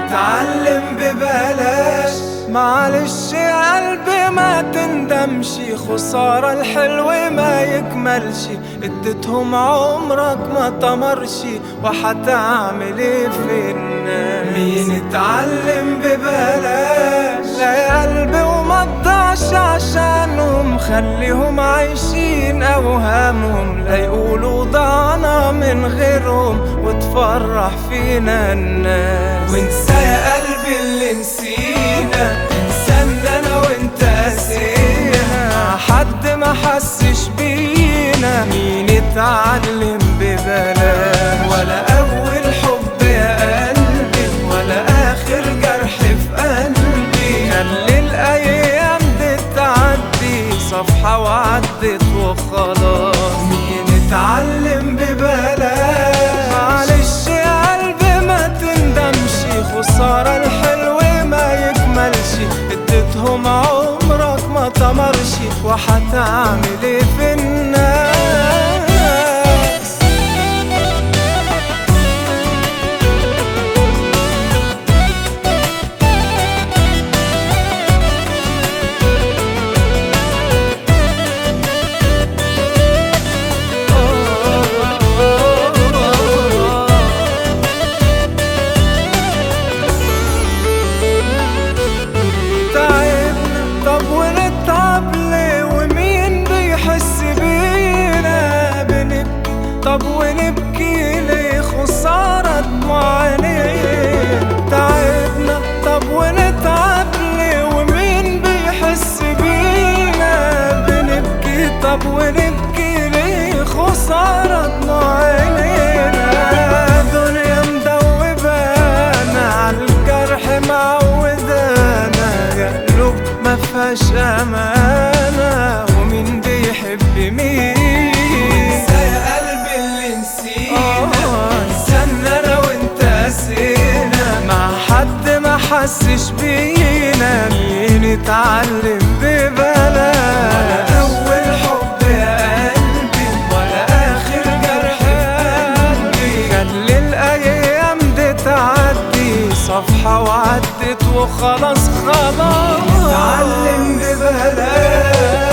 نتعلم ببلاش معلش يا قلبي ما تندمش خسارة الحلو ما يكملش اديتهم عمرك ما تمرش وحتعمل ايه في الناس مين اتعلم ببلاش لا يا قلبي وما تضيعش عشانهم خليهم عايشين اوهامهم لا يقولوا ضعنا من غيرهم وتفرح فينا الناس وانسى يا قلبي اللي نسينا انسى ان انا وانت قاسينا حد ما حسش بينا مين اتعلم ببلاش ولا اول حب يا قلبي ولا اخر جرح في قلبي خلي الايام دي تعدي صفحة وعدت وخلاص مين اتعلم ببلاش معلش يا قلبي ما تندمش خسارة الحلو ما يكملش اديتهم عمرك ما تمرش وحتعمل ايه في الناس تعبنا طب ونتعب ليه ومين بيحس بينا بنبكي طب ونبكي ليه خسارة معانية تعبنا طب ونتعب ليه ومين بيحس بينا بنبكي طب ونبكي ليه خسارة معانينا دنيا مدوبانا عالجرح معودانا يا قلوب ما فيهاش امانه ومين بيحب مين انسى يا قلبي اللي نسينا انسى انا وانت قاسينا مع حد ما حسش بينا مين اتعلم ببلاش ولا اول حب يا قلبي ولا اخر جرح في قلبي خلي الايام دي تعدي صفحة وعدت وخلاص خلاص نتعلم ببلاش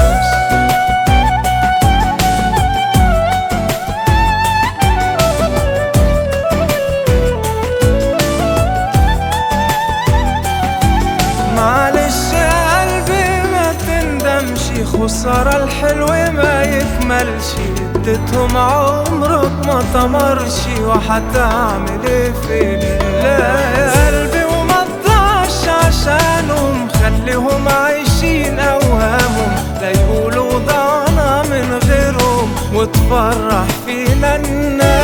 معلش يا قلبي ما تندمش خسارة الحلو ما يكملش اديتهم عمرك ما تمرش وحتعمل ايه في لا يا قلبي وما تضيعش عشانهم خليهم عايشين اوهامهم لا يقولوا ضعنا من غيرهم وتفرح فينا الناس